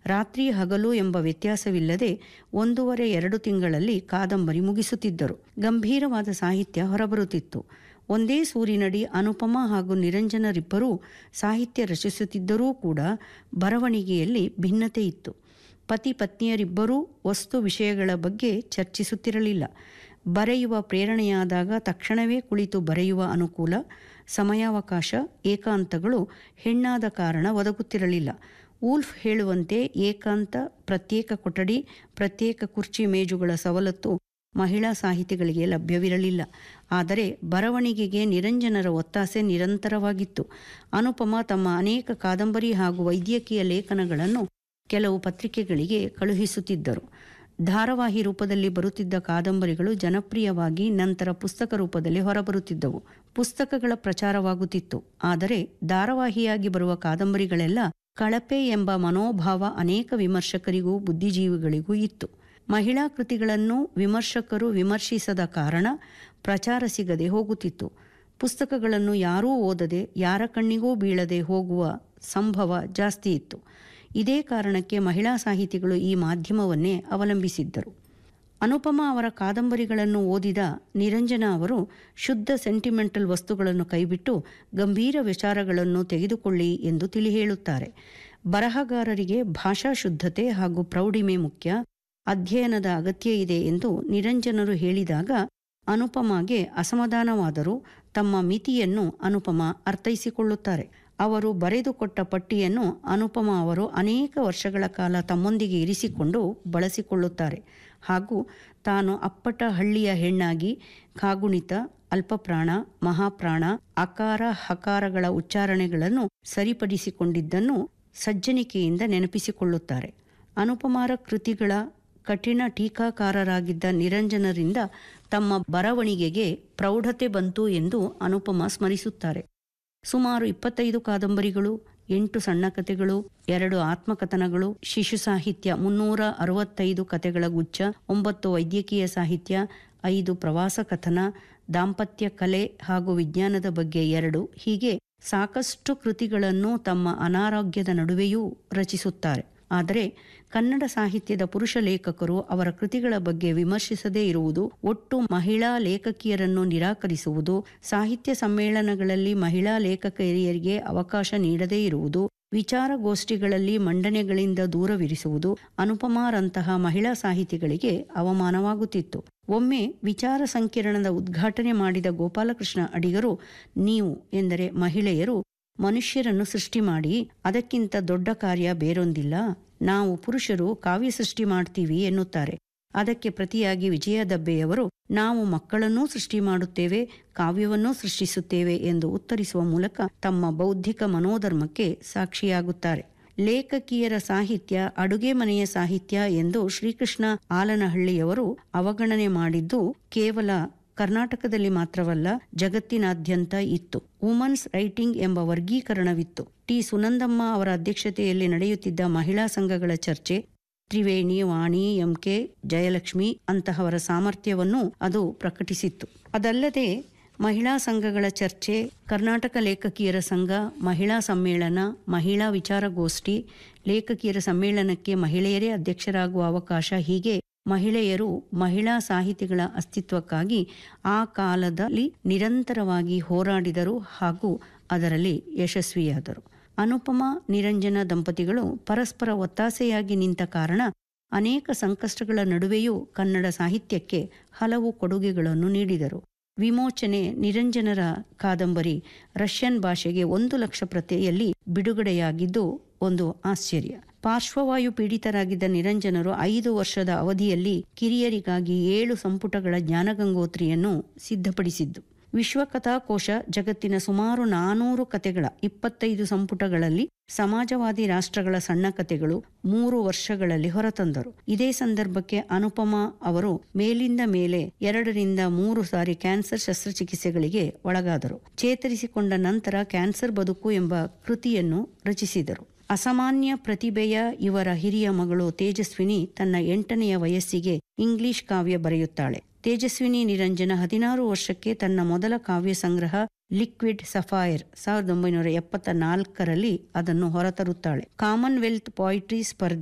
ರಾತ್ರಿ ಹಗಲು ಎಂಬ ವ್ಯತ್ಯಾಸವಿಲ್ಲದೆ ಒಂದೂವರೆ ಎರಡು ತಿಂಗಳಲ್ಲಿ ಕಾದಂಬರಿ ಮುಗಿಸುತ್ತಿದ್ದರು ಗಂಭೀರವಾದ ಸಾಹಿತ್ಯ ಹೊರಬರುತ್ತಿತ್ತು ಒಂದೇ ಸೂರಿನಡಿ ಅನುಪಮ ಹಾಗೂ ನಿರಂಜನರಿಬ್ಬರೂ ಸಾಹಿತ್ಯ ರಚಿಸುತ್ತಿದ್ದರೂ ಕೂಡ ಬರವಣಿಗೆಯಲ್ಲಿ ಭಿನ್ನತೆ ಇತ್ತು ಪತಿ ಪತ್ನಿಯರಿಬ್ಬರೂ ವಸ್ತು ವಿಷಯಗಳ ಬಗ್ಗೆ ಚರ್ಚಿಸುತ್ತಿರಲಿಲ್ಲ ಬರೆಯುವ ಪ್ರೇರಣೆಯಾದಾಗ ತಕ್ಷಣವೇ ಕುಳಿತು ಬರೆಯುವ ಅನುಕೂಲ ಸಮಯಾವಕಾಶ ಏಕಾಂತಗಳು ಹೆಣ್ಣಾದ ಕಾರಣ ಒದಗುತ್ತಿರಲಿಲ್ಲ ವೂಲ್ಫ್ ಹೇಳುವಂತೆ ಏಕಾಂತ ಪ್ರತ್ಯೇಕ ಕೊಠಡಿ ಪ್ರತ್ಯೇಕ ಕುರ್ಚಿ ಮೇಜುಗಳ ಸವಲತ್ತು ಮಹಿಳಾ ಸಾಹಿತಿಗಳಿಗೆ ಲಭ್ಯವಿರಲಿಲ್ಲ ಆದರೆ ಬರವಣಿಗೆಗೆ ನಿರಂಜನರ ಒತ್ತಾಸೆ ನಿರಂತರವಾಗಿತ್ತು ಅನುಪಮ ತಮ್ಮ ಅನೇಕ ಕಾದಂಬರಿ ಹಾಗೂ ವೈದ್ಯಕೀಯ ಲೇಖನಗಳನ್ನು ಕೆಲವು ಪತ್ರಿಕೆಗಳಿಗೆ ಕಳುಹಿಸುತ್ತಿದ್ದರು ಧಾರಾವಾಹಿ ರೂಪದಲ್ಲಿ ಬರುತ್ತಿದ್ದ ಕಾದಂಬರಿಗಳು ಜನಪ್ರಿಯವಾಗಿ ನಂತರ ಪುಸ್ತಕ ರೂಪದಲ್ಲಿ ಹೊರಬರುತ್ತಿದ್ದವು ಪುಸ್ತಕಗಳ ಪ್ರಚಾರವಾಗುತ್ತಿತ್ತು ಆದರೆ ಧಾರಾವಾಹಿಯಾಗಿ ಬರುವ ಕಾದಂಬರಿಗಳೆಲ್ಲ ಕಳಪೆ ಎಂಬ ಮನೋಭಾವ ಅನೇಕ ವಿಮರ್ಶಕರಿಗೂ ಬುದ್ಧಿಜೀವಿಗಳಿಗೂ ಇತ್ತು ಮಹಿಳಾ ಕೃತಿಗಳನ್ನು ವಿಮರ್ಶಕರು ವಿಮರ್ಶಿಸದ ಕಾರಣ ಪ್ರಚಾರ ಸಿಗದೆ ಹೋಗುತ್ತಿತ್ತು ಪುಸ್ತಕಗಳನ್ನು ಯಾರೂ ಓದದೆ ಯಾರ ಕಣ್ಣಿಗೂ ಬೀಳದೆ ಹೋಗುವ ಸಂಭವ ಜಾಸ್ತಿ ಇತ್ತು ಇದೇ ಕಾರಣಕ್ಕೆ ಮಹಿಳಾ ಸಾಹಿತಿಗಳು ಈ ಮಾಧ್ಯಮವನ್ನೇ ಅವಲಂಬಿಸಿದ್ದರು ಅನುಪಮ ಅವರ ಕಾದಂಬರಿಗಳನ್ನು ಓದಿದ ನಿರಂಜನ ಅವರು ಶುದ್ಧ ಸೆಂಟಿಮೆಂಟಲ್ ವಸ್ತುಗಳನ್ನು ಕೈಬಿಟ್ಟು ಗಂಭೀರ ವಿಚಾರಗಳನ್ನು ತೆಗೆದುಕೊಳ್ಳಿ ಎಂದು ತಿಳಿ ಹೇಳುತ್ತಾರೆ ಬರಹಗಾರರಿಗೆ ಭಾಷಾ ಶುದ್ಧತೆ ಹಾಗೂ ಪ್ರೌಢಿಮೆ ಮುಖ್ಯ ಅಧ್ಯಯನದ ಅಗತ್ಯ ಇದೆ ಎಂದು ನಿರಂಜನರು ಹೇಳಿದಾಗ ಅನುಪಮಗೆ ಅಸಮಾಧಾನವಾದರೂ ತಮ್ಮ ಮಿತಿಯನ್ನು ಅನುಪಮ ಅರ್ಥೈಸಿಕೊಳ್ಳುತ್ತಾರೆ ಅವರು ಬರೆದುಕೊಟ್ಟ ಪಟ್ಟಿಯನ್ನು ಅನುಪಮ ಅವರು ಅನೇಕ ವರ್ಷಗಳ ಕಾಲ ತಮ್ಮೊಂದಿಗೆ ಇರಿಸಿಕೊಂಡು ಬಳಸಿಕೊಳ್ಳುತ್ತಾರೆ ಹಾಗೂ ತಾನು ಅಪ್ಪಟ ಹಳ್ಳಿಯ ಹೆಣ್ಣಾಗಿ ಕಾಗುಣಿತ ಅಲ್ಪಪ್ರಾಣ ಮಹಾಪ್ರಾಣ ಅಕಾರ ಹಕಾರಗಳ ಉಚ್ಚಾರಣೆಗಳನ್ನು ಸರಿಪಡಿಸಿಕೊಂಡಿದ್ದನ್ನು ಸಜ್ಜನಿಕೆಯಿಂದ ನೆನಪಿಸಿಕೊಳ್ಳುತ್ತಾರೆ ಅನುಪಮಾರ ಕೃತಿಗಳ ಕಠಿಣ ಟೀಕಾಕಾರರಾಗಿದ್ದ ನಿರಂಜನರಿಂದ ತಮ್ಮ ಬರವಣಿಗೆಗೆ ಪ್ರೌಢತೆ ಬಂತು ಎಂದು ಅನುಪಮ ಸ್ಮರಿಸುತ್ತಾರೆ ಸುಮಾರು ಇಪ್ಪತ್ತೈದು ಕಾದಂಬರಿಗಳು ಎಂಟು ಸಣ್ಣ ಕಥೆಗಳು ಎರಡು ಆತ್ಮಕಥನಗಳು ಶಿಶು ಸಾಹಿತ್ಯ ಮುನ್ನೂರ ಅರವತ್ತೈದು ಕಥೆಗಳ ಗುಚ್ಛ ಒಂಬತ್ತು ವೈದ್ಯಕೀಯ ಸಾಹಿತ್ಯ ಐದು ಪ್ರವಾಸ ಕಥನ ದಾಂಪತ್ಯ ಕಲೆ ಹಾಗೂ ವಿಜ್ಞಾನದ ಬಗ್ಗೆ ಎರಡು ಹೀಗೆ ಸಾಕಷ್ಟು ಕೃತಿಗಳನ್ನು ತಮ್ಮ ಅನಾರೋಗ್ಯದ ನಡುವೆಯೂ ರಚಿಸುತ್ತಾರೆ ಆದರೆ ಕನ್ನಡ ಸಾಹಿತ್ಯದ ಪುರುಷ ಲೇಖಕರು ಅವರ ಕೃತಿಗಳ ಬಗ್ಗೆ ವಿಮರ್ಶಿಸದೇ ಇರುವುದು ಒಟ್ಟು ಮಹಿಳಾ ಲೇಖಕಿಯರನ್ನು ನಿರಾಕರಿಸುವುದು ಸಾಹಿತ್ಯ ಸಮ್ಮೇಳನಗಳಲ್ಲಿ ಮಹಿಳಾ ಲೇಖಕಿಯರಿಗೆ ಅವಕಾಶ ನೀಡದೇ ಇರುವುದು ವಿಚಾರಗೋಷ್ಠಿಗಳಲ್ಲಿ ಮಂಡನೆಗಳಿಂದ ದೂರವಿರಿಸುವುದು ಅನುಪಮಾರಂತಹ ಮಹಿಳಾ ಸಾಹಿತಿಗಳಿಗೆ ಅವಮಾನವಾಗುತ್ತಿತ್ತು ಒಮ್ಮೆ ವಿಚಾರ ಸಂಕಿರಣದ ಉದ್ಘಾಟನೆ ಮಾಡಿದ ಗೋಪಾಲಕೃಷ್ಣ ಅಡಿಗರು ನೀವು ಎಂದರೆ ಮಹಿಳೆಯರು ಮನುಷ್ಯರನ್ನು ಸೃಷ್ಟಿ ಮಾಡಿ ಅದಕ್ಕಿಂತ ದೊಡ್ಡ ಕಾರ್ಯ ಬೇರೊಂದಿಲ್ಲ ನಾವು ಪುರುಷರು ಕಾವ್ಯ ಸೃಷ್ಟಿ ಮಾಡ್ತೀವಿ ಎನ್ನುತ್ತಾರೆ ಅದಕ್ಕೆ ಪ್ರತಿಯಾಗಿ ವಿಜಯ ದಬ್ಬೆಯವರು ನಾವು ಮಕ್ಕಳನ್ನೂ ಸೃಷ್ಟಿ ಮಾಡುತ್ತೇವೆ ಕಾವ್ಯವನ್ನೂ ಸೃಷ್ಟಿಸುತ್ತೇವೆ ಎಂದು ಉತ್ತರಿಸುವ ಮೂಲಕ ತಮ್ಮ ಬೌದ್ಧಿಕ ಮನೋಧರ್ಮಕ್ಕೆ ಸಾಕ್ಷಿಯಾಗುತ್ತಾರೆ ಲೇಖಕಿಯರ ಸಾಹಿತ್ಯ ಅಡುಗೆ ಮನೆಯ ಸಾಹಿತ್ಯ ಎಂದು ಶ್ರೀಕೃಷ್ಣ ಆಲನಹಳ್ಳಿಯವರು ಅವಗಣನೆ ಮಾಡಿದ್ದು ಕೇವಲ ಕರ್ನಾಟಕದಲ್ಲಿ ಮಾತ್ರವಲ್ಲ ಜಗತ್ತಿನಾದ್ಯಂತ ಇತ್ತು ವುಮನ್ಸ್ ರೈಟಿಂಗ್ ಎಂಬ ವರ್ಗೀಕರಣವಿತ್ತು ಟಿ ಸುನಂದಮ್ಮ ಅವರ ಅಧ್ಯಕ್ಷತೆಯಲ್ಲಿ ನಡೆಯುತ್ತಿದ್ದ ಮಹಿಳಾ ಸಂಘಗಳ ಚರ್ಚೆ ತ್ರಿವೇಣಿ ವಾಣಿ ಎಂಕೆ ಜಯಲಕ್ಷ್ಮಿ ಅಂತಹವರ ಸಾಮರ್ಥ್ಯವನ್ನು ಅದು ಪ್ರಕಟಿಸಿತ್ತು ಅದಲ್ಲದೆ ಮಹಿಳಾ ಸಂಘಗಳ ಚರ್ಚೆ ಕರ್ನಾಟಕ ಲೇಖಕಿಯರ ಸಂಘ ಮಹಿಳಾ ಸಮ್ಮೇಳನ ಮಹಿಳಾ ವಿಚಾರಗೋಷ್ಠಿ ಲೇಖಕಿಯರ ಸಮ್ಮೇಳನಕ್ಕೆ ಮಹಿಳೆಯರೇ ಅಧ್ಯಕ್ಷರಾಗುವ ಅವಕಾಶ ಹೀಗೆ ಮಹಿಳೆಯರು ಮಹಿಳಾ ಸಾಹಿತಿಗಳ ಅಸ್ತಿತ್ವಕ್ಕಾಗಿ ಆ ಕಾಲದಲ್ಲಿ ನಿರಂತರವಾಗಿ ಹೋರಾಡಿದರು ಹಾಗೂ ಅದರಲ್ಲಿ ಯಶಸ್ವಿಯಾದರು ಅನುಪಮ ನಿರಂಜನ ದಂಪತಿಗಳು ಪರಸ್ಪರ ಒತ್ತಾಸೆಯಾಗಿ ನಿಂತ ಕಾರಣ ಅನೇಕ ಸಂಕಷ್ಟಗಳ ನಡುವೆಯೂ ಕನ್ನಡ ಸಾಹಿತ್ಯಕ್ಕೆ ಹಲವು ಕೊಡುಗೆಗಳನ್ನು ನೀಡಿದರು ವಿಮೋಚನೆ ನಿರಂಜನರ ಕಾದಂಬರಿ ರಷ್ಯನ್ ಭಾಷೆಗೆ ಒಂದು ಲಕ್ಷ ಪ್ರತಿಯಲ್ಲಿ ಬಿಡುಗಡೆಯಾಗಿದ್ದು ಒಂದು ಆಶ್ಚರ್ಯ ಪಾರ್ಶ್ವವಾಯು ಪೀಡಿತರಾಗಿದ್ದ ನಿರಂಜನರು ಐದು ವರ್ಷದ ಅವಧಿಯಲ್ಲಿ ಕಿರಿಯರಿಗಾಗಿ ಏಳು ಸಂಪುಟಗಳ ಜ್ಞಾನಗಂಗೋತ್ರಿಯನ್ನು ಸಿದ್ಧಪಡಿಸಿದ್ದು ವಿಶ್ವಕಥಾಕೋಶ ಜಗತ್ತಿನ ಸುಮಾರು ನಾನೂರು ಕತೆಗಳ ಇಪ್ಪತ್ತೈದು ಸಂಪುಟಗಳಲ್ಲಿ ಸಮಾಜವಾದಿ ರಾಷ್ಟ್ರಗಳ ಸಣ್ಣ ಕತೆಗಳು ಮೂರು ವರ್ಷಗಳಲ್ಲಿ ಹೊರತಂದರು ಇದೇ ಸಂದರ್ಭಕ್ಕೆ ಅನುಪಮ ಅವರು ಮೇಲಿಂದ ಮೇಲೆ ಎರಡರಿಂದ ಮೂರು ಸಾರಿ ಕ್ಯಾನ್ಸರ್ ಶಸ್ತ್ರಚಿಕಿತ್ಸೆಗಳಿಗೆ ಒಳಗಾದರು ಚೇತರಿಸಿಕೊಂಡ ನಂತರ ಕ್ಯಾನ್ಸರ್ ಬದುಕು ಎಂಬ ಕೃತಿಯನ್ನು ರಚಿಸಿದರು ಅಸಾಮಾನ್ಯ ಪ್ರತಿಭೆಯ ಇವರ ಹಿರಿಯ ಮಗಳು ತೇಜಸ್ವಿನಿ ತನ್ನ ಎಂಟನೆಯ ವಯಸ್ಸಿಗೆ ಇಂಗ್ಲಿಷ್ ಕಾವ್ಯ ಬರೆಯುತ್ತಾಳೆ ತೇಜಸ್ವಿನಿ ನಿರಂಜನ ಹದಿನಾರು ವರ್ಷಕ್ಕೆ ತನ್ನ ಮೊದಲ ಕಾವ್ಯ ಸಂಗ್ರಹ ಲಿಕ್ವಿಡ್ ಸಫೈರ್ ಸಾವಿರದ ಒಂಬೈನೂರ ಎಪ್ಪತ್ತ ನಾಲ್ಕರಲ್ಲಿ ಅದನ್ನು ಹೊರತರುತ್ತಾಳೆ ಕಾಮನ್ವೆಲ್ತ್ ಪಾಯಿಟ್ರಿ ಸ್ಪರ್ಧೆ